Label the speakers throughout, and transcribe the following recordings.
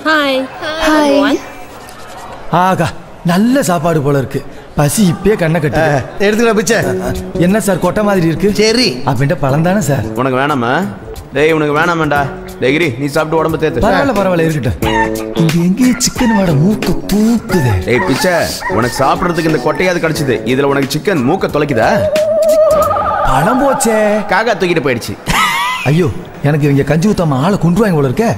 Speaker 1: Hi
Speaker 2: hi
Speaker 3: ஆகா நல்ல சாப்பாடு போல இருக்கு பசி இப்பயே கண்ணை கட்டு
Speaker 4: எடுத்துக்கிற பிச்சை
Speaker 3: என்ன சார் கொட்டை மாதிரி இருக்கு
Speaker 4: சரி
Speaker 3: அப்படின்ட்டு பழம் தானே சார்
Speaker 5: உனக்கு வேணாமா டேய் உனக்கு வேணாமாண்டா டேய் கிரி நீ சாப்பிட்டு உடம்பு தேத்து
Speaker 3: பரவாயில்ல பரவாயில்ல இருக்கட்டும் இங்க எங்கேயும் சிக்கன் வாட மூக்கு தூக்குது
Speaker 5: டேய் பிச்சை உனக்கு சாப்பிடுறதுக்கு இந்த கொட்டையாவது கிடைச்சது இதுல உனக்கு சிக்கன் மூக்க தொலைக்குதா
Speaker 3: பழம் போச்சே
Speaker 5: காக்கா தூக்கிட்டு போயிடுச்சு
Speaker 3: ஐயோ எனக்கு இவங்க கஞ்சி ஊத்தாம ஆளை கொண்டுருவாங்க போல இருக்க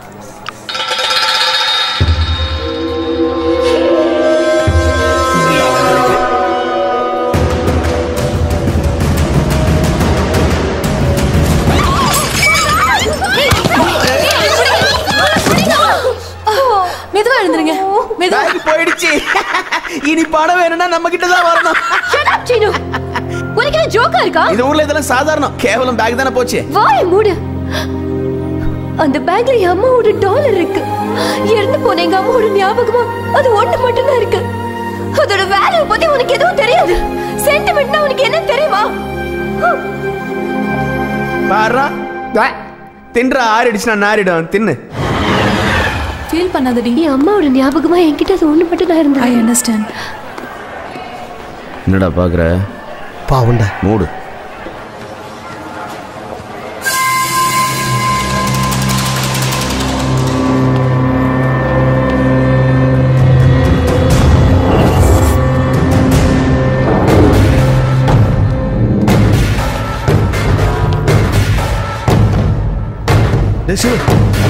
Speaker 2: மெதுவா எழுந்துருங்க மெதுவா
Speaker 5: பேக் போயிடுச்சு இனி பணம் வேணும்னா நம்ம கிட்ட தான் வரணும்
Speaker 2: ஷட் அப் சீனு உனக்கு என்ன ஜோக்கா இருக்கா
Speaker 5: இந்த ஊர்ல இதெல்லாம் சாதாரணம் கேவலம் பேக் தானே போச்சு
Speaker 2: வாய் மூடு அந்த பேக்ல என் அம்மாவோட டாலர் இருக்கு இறந்து போன எங்க அம்மாவோட ஞாபகமா அது ஒண்ணு மட்டும்தான் இருக்கு அதோட வேல்யூ பத்தி உனக்கு எதுவும் தெரியாது சென்டிமெண்ட்னா உனக்கு என்ன தெரியுமா
Speaker 5: பாரா தின்ற ஆறிடுச்சுன்னா நாரிடும் தின்னு
Speaker 2: ஃபீல் பண்ணாதடி என் அம்மாவோட ஞாபகமா என்கிட்ட அது ஒண்ணு மட்டும் தான் இருந்தது ஐ அண்டர்ஸ்டாண்ட்
Speaker 5: என்னடா பாக்குற
Speaker 4: பாவுண்டா
Speaker 5: மூடு
Speaker 3: டேய் சிவு,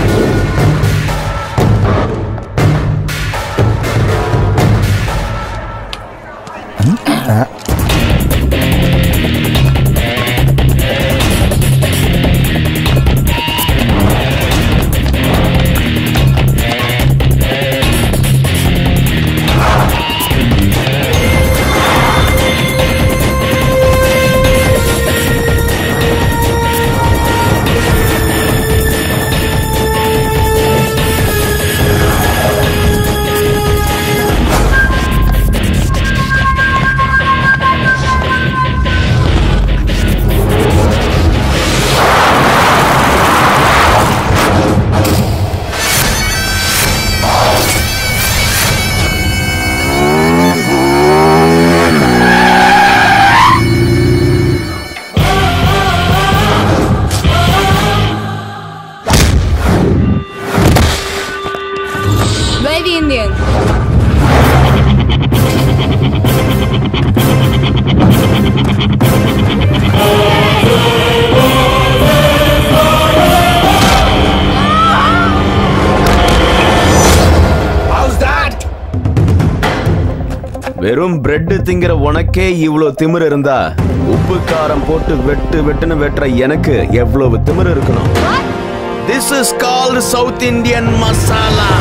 Speaker 1: Baby Indian.
Speaker 5: வெறும் பிரெட் திங்கிற உனக்கே இவ்வளவு திமிரு இருந்தா உப்பு காரம் போட்டு வெட்டு வெட்டுன்னு வெட்டுற எனக்கு எவ்வளவு திமிரு இருக்கணும் this is called South Indian masala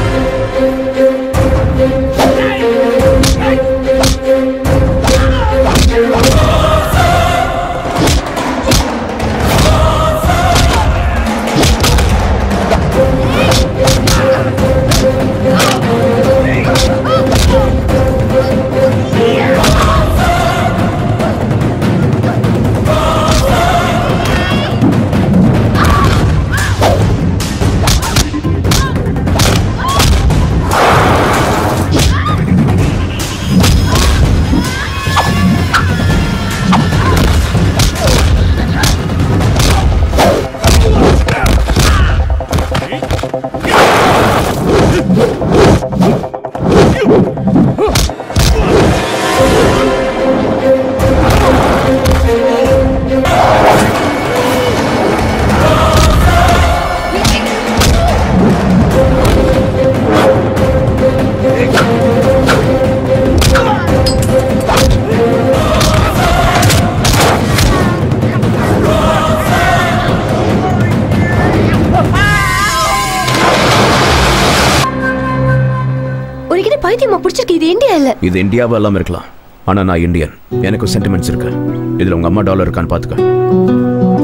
Speaker 2: உனக்கு என்ன பைத்தியமா பிடிச்சிருக்கு இது இந்தியா இல்ல
Speaker 5: இது இந்தியாவா எல்லாம் இருக்கலாம் ஆனா நான் இந்தியன் எனக்கு சென்டிமெண்ட்ஸ் இருக்கு இதுல உங்க அம்மா டாலர் இருக்கான்னு பாத்துக்க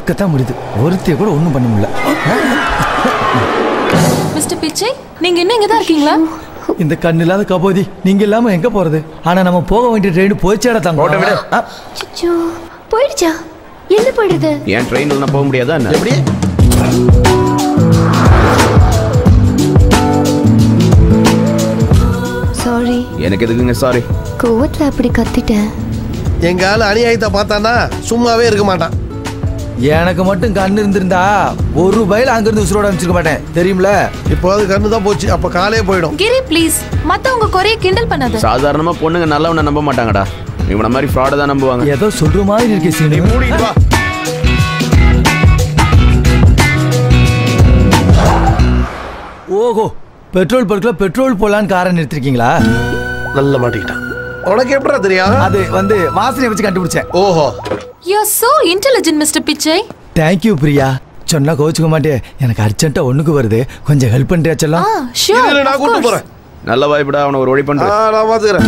Speaker 3: பார்க்கத்தான் முடியுது ஒருத்தைய கூட ஒன்றும் பண்ண முடியல
Speaker 6: மிஸ்டர் பிச்சை நீங்க இன்னும் இங்க தான் இருக்கீங்களா
Speaker 3: இந்த கண்ணு இல்லாத கபோதி நீங்க இல்லாம எங்க போறது ஆனா நம்ம போக வேண்டிய ட்ரெயின் போயிச்சாடா
Speaker 5: ஓட்ட விடு.
Speaker 3: தங்க
Speaker 2: அச்சோ போயிடுச்சா என்ன பண்றது
Speaker 5: என் ட்ரெயின்ல நான் போக முடியாதா என்ன
Speaker 4: எப்படி
Speaker 2: சாரி
Speaker 5: எனக்கு எதுக்குங்க சாரி
Speaker 2: கோவத்துல அப்படி கத்திட்டேன்
Speaker 4: எங்க ஆள் அநியாயத்தை பார்த்தானா சும்மாவே இருக்க மாட்டான்
Speaker 3: எனக்கு மட்டும் கண்ணு இருந்திருந்தா ஒரு பயில அங்கிருந்து உசுரோட அனுப்பிச்சிருக்க மாட்டேன் தெரியுமில
Speaker 4: இப்போது கண்ணு தான் போச்சு அப்ப காலே போயிடும்
Speaker 6: கிரி ப்ளீஸ் மத்தவங்க குறைய கிண்டல் பண்ணாத
Speaker 5: சாதாரணமா பொண்ணுங்க நல்லவனை நம்ப மாட்டாங்கடா இவன மாதிரி ஃப்ராட தான் நம்புவாங்க
Speaker 3: ஏதோ சொல்ற மாதிரி இருக்கே சீனு
Speaker 4: மூடிட்டு வா
Speaker 3: ஓஹோ பெட்ரோல் பல்க்ல பெட்ரோல் போலான்னு காரை நிறுத்திருக்கீங்களா
Speaker 4: நல்ல மாட்டிக்கிட்டான் உனக்கு எப்படா தெரியும்
Speaker 3: அது வந்து வாசனையை வச்சு கண்டுபிடிச்சேன்
Speaker 4: ஓஹோ
Speaker 6: you are so intelligent mister Pichai
Speaker 3: thank you Priya சொன்னா கோச்சுக்க மாட்டே எனக்கு அர்ஜென்ட்டா ஒண்ணுக்கு வருது கொஞ்சம் ஹெல்ப் பண்றியா
Speaker 6: ஆ
Speaker 3: செல்லம்
Speaker 6: ஷூர்
Speaker 4: இதுல நான் கூட்டு போறேன்
Speaker 5: நல்ல வாய்ப்புடா அவனை ஒரு வழி
Speaker 4: ஆ,
Speaker 5: பண்ற
Speaker 4: நான் பாத்துக்கிறேன்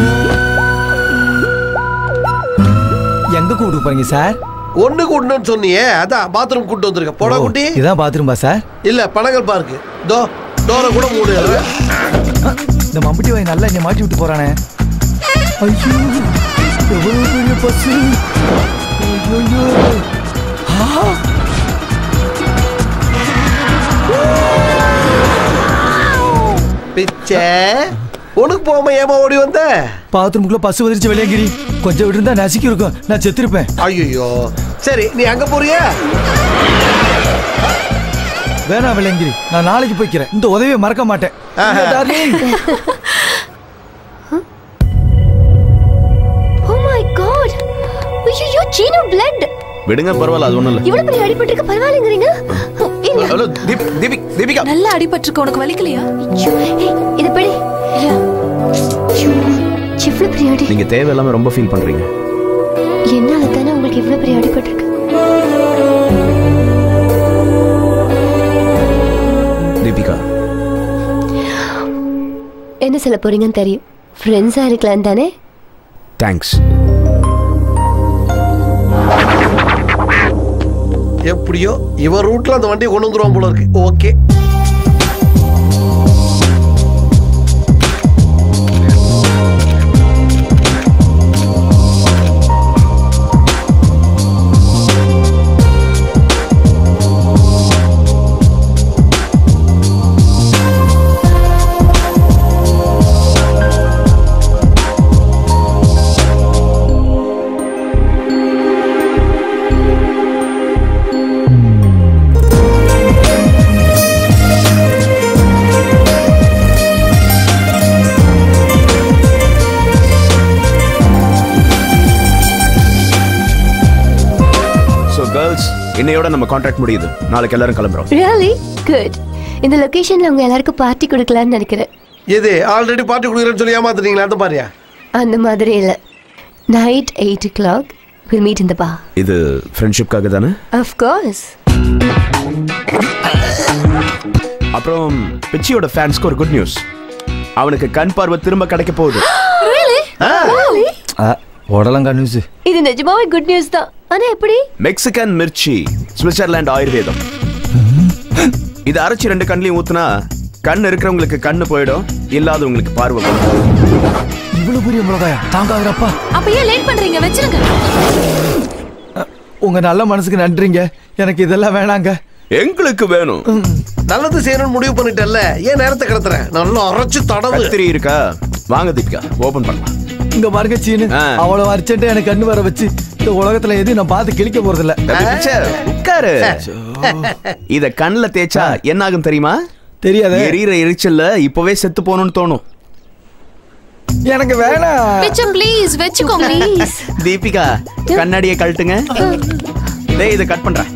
Speaker 3: எங்க கூட்டு போறீங்க சார்
Speaker 4: ஒண்ணு கூட்டணும்னு சொன்னியே அதான் பாத்ரூம் கூட்டு வந்திருக்கேன் போடா
Speaker 3: ஓ,
Speaker 4: குட்டி
Speaker 3: இதான் பாத்ரூம்பா சார்
Speaker 4: இல்ல பனகல் பார்க்கு தோ டோரை கூட மூடு
Speaker 3: இந்த மம்பட்டி வாய் நல்லா இங்க மாட்டி விட்டு போறானே ஐயோ எவ்வளவு பெரிய பஸ் ஐயோ
Speaker 4: பிச்சை உனக்கு போகாம ஏமா ஓடி வந்த
Speaker 3: பாத்ரூம்குள்ள பஸ் வந்துருச்சு வெளியங்கிரி கொஞ்சம் விட்டு இருந்தா நசுக்கி இருக்கும் நான் செத்துருப்பேன்
Speaker 4: ஐயோ சரி நீ அங்க போறியா
Speaker 3: வேணாம் விளையங்கிரி நான் நாளைக்கு போய்க்கிறேன் இந்த உதவியை மறக்க மாட்டேன்
Speaker 4: ஆஹா.
Speaker 3: darling.
Speaker 2: ஓ மை காட் ஐயோ சீனு பிளட்
Speaker 5: விடுங்க பரவாயில்ல அது ஒண்ணும் இல்ல
Speaker 2: இவ்வளவு பெரிய அடிபட்டிருக்கு பரவாயில்லைங்கிறீங்க இருங்க.
Speaker 5: ஹலோ தீப் தீபிக் தீபிகா
Speaker 6: நல்லா அடிபட்டிருக்க உனக்கு வலிக்கலையா
Speaker 2: ஐயோ, ஏய், இது படி இவ்வளவு பெரிய அடி
Speaker 5: நீங்க தேவையில்லாம ரொம்ப ஃபீல் பண்றீங்க
Speaker 2: என்னால தானே உங்களுக்கு இவ்வளவு பெரிய அடிபட்டிருக்கு
Speaker 5: தீபிகா
Speaker 2: என்ன சொல்ல போறீங்கன்னு தெரியும் ஃப்ரெண்ட்ஸா இருக்கலாம் தானே
Speaker 5: தேங்க்ஸ்
Speaker 4: எப்படியோ இவன் ரூட்ல அந்த வண்டியை கொண்டு வந்துருவான் போல இருக்கு ஓகே
Speaker 5: ஸோ கேர்ள்ஸ் இன்னையோட நம்ம கான்ட்ராக்ட் முடியுது நாளைக்கு எல்லாரும் கிளம்புறோம்
Speaker 2: ரியலி குட் இந்த லொகேஷன்ல உங்க எல்லாருக்கும் பார்ட்டி கொடுக்கலாம்னு நினைக்கிறேன்
Speaker 4: எது ஆல்ரெடி பார்ட்டி கொடுக்குறேன்னு சொல்லி ஏமாத்துறீங்களா அந்த பாரியா
Speaker 2: அந்த மாதிரி இல்ல night eight o'clock will meet இந்த பா
Speaker 5: இது ஃப்ரெண்ட்ஷிப்காக தானே
Speaker 2: ஆஃப் கோர்ஸ்
Speaker 5: அப்புறம் பிச்சியோட ஃபேன்ஸ்க்கு ஒரு குட் நியூஸ் அவனுக்கு கண் பார்வை திரும்ப கிடைக்க போகுது
Speaker 3: ஆ, உடலங்கா நியூஸ்
Speaker 2: இது நிஜமாவே குட் நியூஸ் தான் ஆனா எப்படி
Speaker 5: மெக்சிகன் மிர்ச்சி சுவிட்சர்லாந்து ஆயுர்வேதம் இது அரைச்சு ரெண்டு கண்ணையும் ஊத்துனா கண் இருக்கிறவங்களுக்கு கண்ணு போயிடும் இல்லாதவங்களுக்கு பார்வை வரும்.
Speaker 3: இவ்வளவு பெரிய மிளகாயா தாங்காதுரப்பா
Speaker 6: அப்ப ஏன் லேட் பண்றீங்க வச்சிருங்க
Speaker 3: உங்க நல்ல மனசுக்கு நன்றிங்க எனக்கு இதெல்லாம் வேணாங்க
Speaker 5: எங்களுக்கு வேணும்
Speaker 4: நல்லது செய்யணும்னு முடிவு பண்ணிட்டேன்ல ஏன் நேரத்தை கடத்துறேன் நல்லா அரைச்சு தடவு
Speaker 5: கத்திரி இருக்கா வாங்க தீபிகா ஓபன் பண்ணலாம்
Speaker 3: இங்க பாருங்க சீனு
Speaker 5: ஆ.
Speaker 3: அவ்வளவு அர்ஜென்ட்டா எனக்கு கண்ணு வர வச்சு இந்த உலகத்துல எதுவும் நான் பார்த்து கிழிக்க போறதில்ல
Speaker 5: தம்பி பிச்சை, உட்காரு இத கண்ணுல தேய்ச்சா என்ன ஆகும் தெரியுமா
Speaker 3: தெரியாதே
Speaker 5: எரியற எரிச்சல்ல இப்பவே செத்து போகணும்னு தோணும்
Speaker 3: எனக்கு வேணாம்
Speaker 6: பிச்சை ப்ளீஸ் வச்சுக்கோங்க
Speaker 2: ப்ளீஸ்
Speaker 5: தீபிகா கண்ணாடியை கழட்டுங்க டேய் இதை கட் பண்றேன்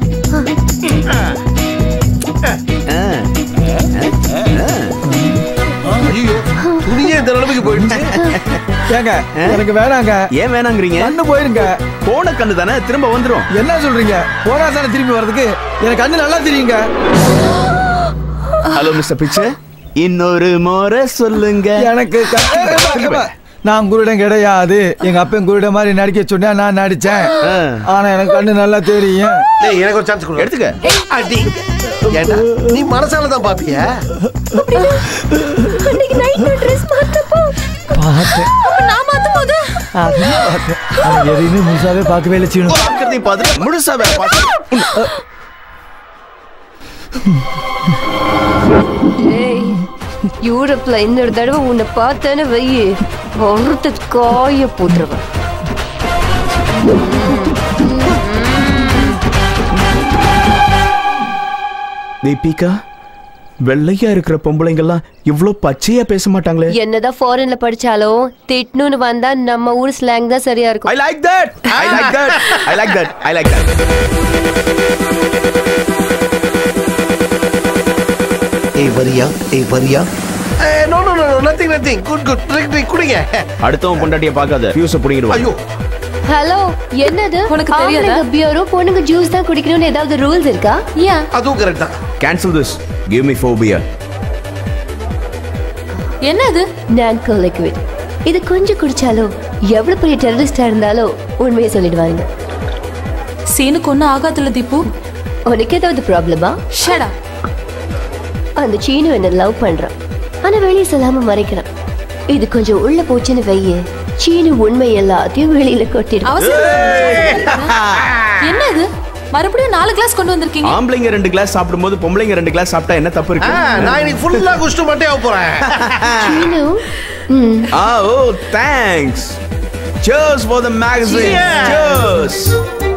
Speaker 5: ஆ.
Speaker 4: ஐயோ துணியே இந்த நிலைமைக்கு போயிடுச்சு
Speaker 3: ஏங்க எனக்கு வேணாங்க
Speaker 5: ஏன் வேணாங்கிறீங்க
Speaker 3: கண்ணு போயிருங்க
Speaker 5: போன கண்ணு தானே திரும்ப வந்துரும்
Speaker 3: என்ன சொல்றீங்க போனா தானே திரும்பி வர்றதுக்கு எனக்கு கண்ணு நல்லா தெரியுங்க
Speaker 5: ஹலோ மிஸ்டர் பிச்சை இன்னொரு முறை சொல்லுங்க
Speaker 3: எனக்கு கண்ணு- நான் குருடன் கிடையாது எங்க அப்பன் குருட மாதிரி நடிக்க சொன்னா நான் நடிச்சேன் ஆனா எனக்கு கண்ணு நல்லா தெரியும்
Speaker 4: டேய் எனக்கு ஒரு சான்ஸ் கொடு
Speaker 5: எடுத்துக்க
Speaker 4: அடி ஏண்டா நீ மனசால தான் பாப்பியா
Speaker 2: அன்னைக்கு நைட் நான் ட்ரெஸ் மாத்தப்போ
Speaker 3: பார்த்தேன்
Speaker 6: நான் மாத்தும் போது
Speaker 3: அதையும் பார்த்தேன் ஆனா எதையுமே முழுசாவே பார்க்கவே இல்லை சீனு
Speaker 5: பார்க்கறதையும் பார்த்துட்டு முழுசா வேற பார்த்து
Speaker 2: ஏய் யூரோப்ல இன்னொரு தடவை உன்னை பார்த்தேன்னு வெயி ஒருத்த காய போட்டுருவேன்
Speaker 5: தீபிகா வெள்ளையா இருக்கிற பொம்பளைங்கெல்லாம் இவ்ளோ பச்சையா பேச மாட்டாங்களே
Speaker 2: என்னதான் ஃபாரின்ல படிச்சாலும் திட்டணும்னு வந்தா நம்ம ஊர் ஸ்லாங் தான் சரியா
Speaker 5: ஐ
Speaker 2: இருக்கும்
Speaker 5: like that I like that I like that I like that
Speaker 4: ஏய் வரியா ஏய் வரியா no no no nothing nothing good good drink drink குடிங்க
Speaker 5: அடுத்தவன் பொண்டாட்டிய பார்க்காத ஃபியூஸ புடிங்கிடுவா
Speaker 4: ஐயோ
Speaker 2: ஹலோ என்னது
Speaker 6: உனக்கு தெரியாதா?
Speaker 2: ஆம்பளைங்க பியரும் பொண்ணுங்க ஜூஸ் தான் குடிக்கணும்னு ஏதாவது ரூல்ஸ் இருக்கா
Speaker 6: ஏன்
Speaker 4: அதுவும் கரெக்ட் தான்
Speaker 5: cancel this give me phobia
Speaker 6: என்ன இது
Speaker 2: நான்கோ லிக்விட் இது கொஞ்சம் குடிச்சாலும் எவ்வளவு பெரிய டெரரிஸ்டா இருந்தாலும் உண்மையை சொல்லிடுவாங்க
Speaker 6: சீனுக்கு ஒன்னும் ஆகாதுல்ல தீபு
Speaker 2: உனக்கு ஏதாவது ப்ராப்ளமா
Speaker 6: ஷடா
Speaker 2: அந்த சீனு என்ன லவ் பண்றான் ஆனா வெளியே சொல்லாம மறைக்கிறான் இது கொஞ்சம் உள்ள போச்சுன்னு வையே சீனு உண்மை எல்லாத்தையும் வெளியில கொட்டிடும்
Speaker 6: அவசரம் என்ன இது மறுபடியும் நாலு கிளாஸ் கொண்டு வந்திருக்கீங்க
Speaker 5: ஆம்பளைங்க ரெண்டு கிளாஸ் சாப்பிடும்போது பொம்பளைங்க ரெண்டு கிளாஸ் சாப்பிட்டா என்ன தப்பு
Speaker 4: ஆ,
Speaker 5: இருக்கு
Speaker 4: நான் இன்னைக்கு ஃபுல்லா குஷ்டு மட்டும் ஆக போறேன்
Speaker 2: சீனு ம்,
Speaker 5: ஆ oh thanks Cheers for the magazine.
Speaker 4: Cheers.
Speaker 5: Cheers.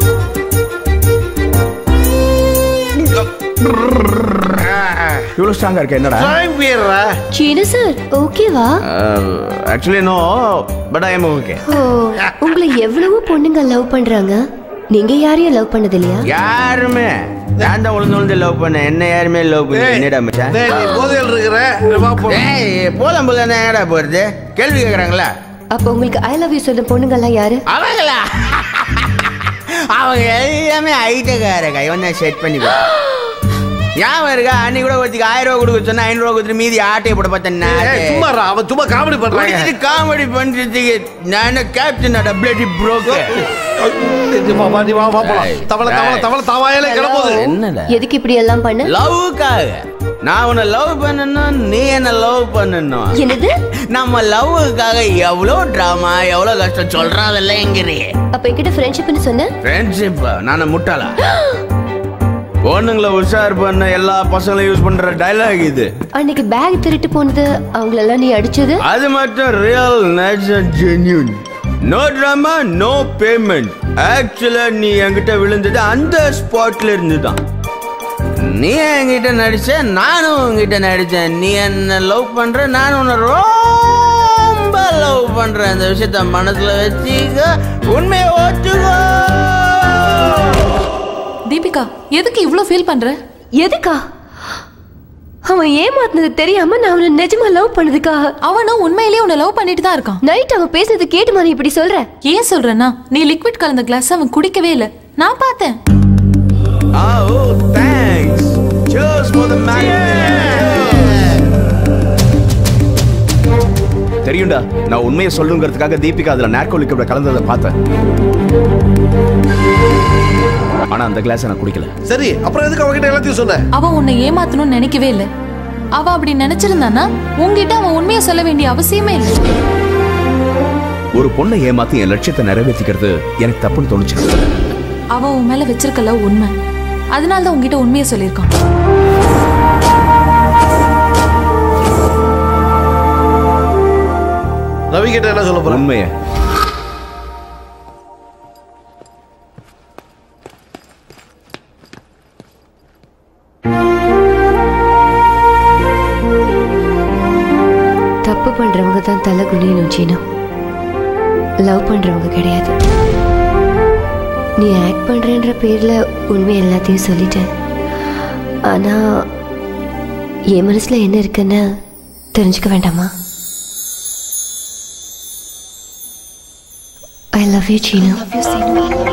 Speaker 5: இவ்வளவு ஸ்ட்ராங்கா இருக்க என்னடா
Speaker 4: ட்ரைங் பியர்ரா
Speaker 2: சீனு சார் ஓகேவா
Speaker 5: actually no but I am okay
Speaker 2: oh உங்களை எவ்வளவோ பொண்ணுங்க லவ் பண்றாங்க நீங்க யாரையும் லவ் பண்ணது இல்லையா
Speaker 5: யாருமே நான் தான் உளுந்து உளுந்து லவ் பண்ணேன் என்ன யாருமே லவ் பண்ண என்னடா மச்சான்
Speaker 4: டேய், நீ போதையில் இருக்கிற வா போலாம்.
Speaker 5: ஏய் போலாம் போலாம் என்னடா போறது கேள்வி கேக்குறாங்களா
Speaker 2: அப்ப உங்களுக்கு ஐ லவ் யூ சொல்ற பொண்ணுங்க எல்லாம் யாரு
Speaker 5: அவங்களா அவங்க எல்லாமே ஐட்டக்காரங்க இவன் தான் செட் பண்ணி ஞாபகம் இருக்கா அன்னைக்கு கூட ஒருத்திக்கு ஆயிரம் ரூபா கொடுக்க சொன்னா ஐநூறு ரூபா கொடுத்துட்டு மீதி ஆட்டையை போட பார்த்தேன்
Speaker 4: ஏய், சும்மா இருடா, அவன் சும்மா காமெடி பண்றாங்க
Speaker 5: காமெடி பண்றதுக்கு நான் கேப்டன் பிளடி புரோக்கர்
Speaker 4: நீ வா, வா, நீ வா, வா போலாம். தவளை தவளை தவளை தவாயில கிளம்புது
Speaker 5: என்னடா
Speaker 2: எதுக்கு இப்படி எல்லாம் பண்ண
Speaker 5: லவ்வுக்காக நான் உன்னை லவ் பண்ணணும் நீ என்ன லவ் பண்ணணும்
Speaker 2: என்னது
Speaker 5: நம்ம லவ்வுக்காக எவ்வளவு டிராமா எவ்வளவு கஷ்டம் சொல்றான் அதெல்லாம் எங்கிறீங்க
Speaker 2: அப்ப என்கிட்ட ஃப்ரெண்ட்ஷிப்னு சொன்ன
Speaker 5: ஃப்ரெண்ட்ஷிப் நான் முட்டாளா பொண்ணுங்களை உஷார் பண்ண எல்லா பசங்களும் யூஸ் பண்ற டைலாக் இது
Speaker 2: அன்னைக்கு பேக் திருட்டு போனது அவங்களெல்லாம் நீ அடிச்சது
Speaker 5: அது மட்டும் real nature genuine no drama no payment ஆக்சுவலா நீ என்கிட்ட விழுந்தது அந்த ஸ்பாட்ல இருந்து தான் நீ என்கிட்ட நடிச்ச நானும் உன்கிட்ட நடிச்சேன் நீ என்ன லவ் பண்ற நான் உன்னை ரொம்ப லவ் பண்றேன் இந்த விஷயத்த மனசுல வச்சுக்க உண்மையை ஒத்துக்கோ
Speaker 6: தீபிகா எதுக்கு இவ்ளோ ஃபீல் பண்ற
Speaker 2: எதுக்கா அவன் ஏமாத்தினது தெரியாம நான் அவனை நிஜமா லவ் பண்ணதுக்காக
Speaker 6: அவனும் உண்மையிலேயே உன்னை லவ் பண்ணிட்டு தான் இருக்கான்
Speaker 2: நைட் அவன் பேசுறது கேட்டு நீ இப்படி சொல்ற
Speaker 6: ஏன் சொல்றேன்னா நீ லிக்விட் கலந்த கிளாஸ் அவன் குடிக்கவே இல்ல நான் பார்த்தேன்
Speaker 5: Ah, oh, thanks. Cheers for the தெரியும்டா நான் உண்மையை சொல்லுங்கிறதுக்காக தீபிகா அதுல நார்கோலிக் கலந்ததை பார்த்தேன் ஆனா அந்த கிளாஸ் நான் குடிக்கல
Speaker 4: சரி அப்புறம் எதுக்கு அவகிட்ட எல்லாத்தையும் சொன்ன
Speaker 6: அவன் உன்னை ஏமாத்தணும்னு நினைக்கவே இல்ல அவ அப்படி நினைச்சிருந்தானா உன்கிட்ட அவன் உண்மையை சொல்ல வேண்டிய அவசியமே இல்லை
Speaker 5: ஒரு பொண்ணை ஏமாத்தி என் லட்சியத்தை நிறைவேற்றிக்கிறது எனக்கு தப்புன்னு தோணுச்சு
Speaker 6: அவ உன் மேல வச்சிருக்க லவ் உண்மை அதனால தான் உன்கிட்ட உண்மையை சொல்லியிருக்கான்
Speaker 4: ரவி கிட்ட என்ன சொல்ல போற
Speaker 5: உண்மையை
Speaker 2: தப்பு பண்றவங்க தான் தலை குனியணும் சீனா லவ் பண்றவங்க கிடையாது நீ ஆக்ட் பண்றேன்ற பேர்ல உண்மை எல்லாத்தையும் சொல்லிட்டேன் ஆனா என் மனசுல என்ன இருக்குன்னு தெரிஞ்சுக்க வேண்டாமா ஐ லவ் யூ சீனா